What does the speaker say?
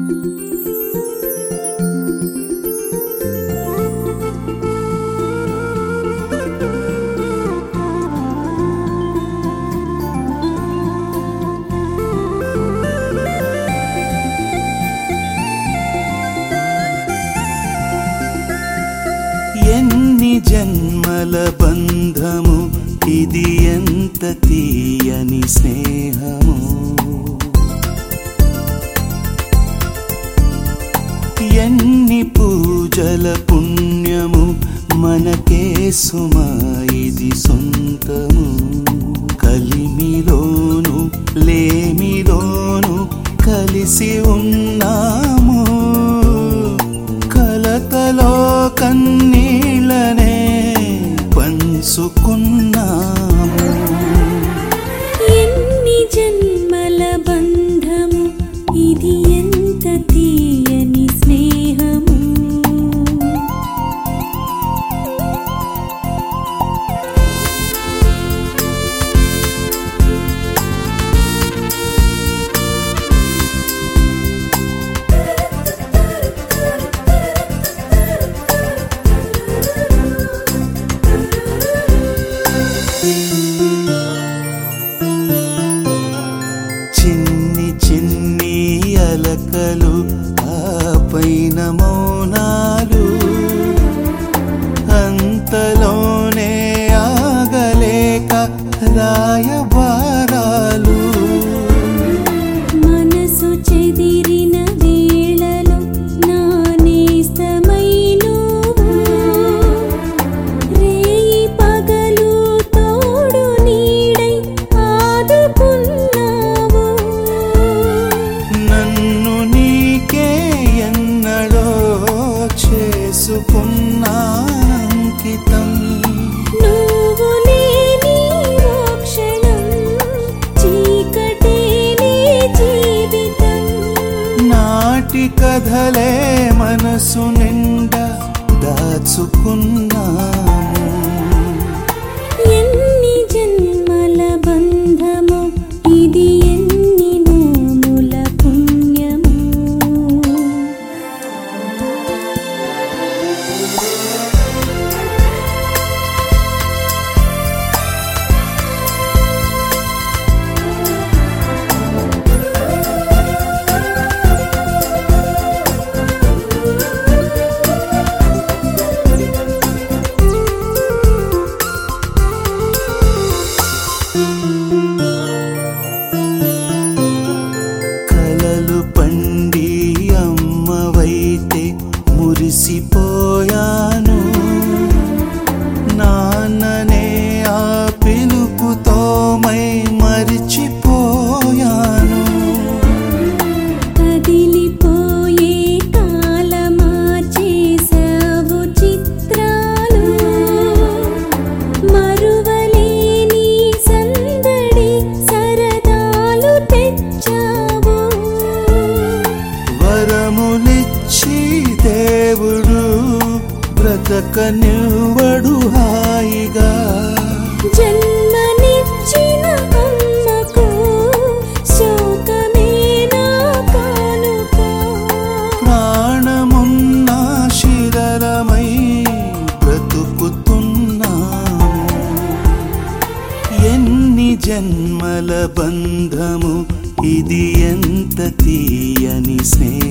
ఎన్ని జన్మల బంధము ఇది ఎంత తీయని స్నేహము ఎన్ని పూజల పుణ్యము మనకే సుమా ఇది సొంతము కలిమిలోను లేమిలోను కలిసి ఉన్నాము కలతలో కన్నీళ్ళనే పంచుకున్నాము ఎన్ని జన్మల బంధము ఇది ఎంత తీయని స్నేహము చిన్ని చిన్ని అలకలు ఆ పైన మౌనాలు అంతలోనే ఆగలేక రాయబారాలు మనసు చెదిరిన వేళలో నా నేస్తమై నువ్వు రేయి పగలు తోడు నీడై ఆదుకున్నావు నన్ను నీకే ఎన్నడో చేసుకున్నానంకితం నువ్వు లేని ఓ క్షణం చీకటేలే జీవితం నాటి కథలే మనసు నిండా దాచుకున్నాము ఎన్ని జన్మల బంధము ఇది ఎన్ని నోముల పుణ్యము కలలు పండి అమ్మవైతే మురిసిపోయాను నాన్ననే ఆ పిలుపుతో మై మరిచిపోయాను కదిలిపోయే కాలమా చేసావు చిత్రాలు మరువలేని సందడి సరదాలు తెచ్చావు వరములిచ్చి దేవుడు బ్రతకనివ్వడు హాయిగా జన్మనిచ్చిన అమ్మకు శోకమే నా కానుక ప్రాణమున్న శిరలమై బ్రతుకుతున్నాము ఎన్ని జన్మల బంధము ఇది ఎంత తీయని స్నేహం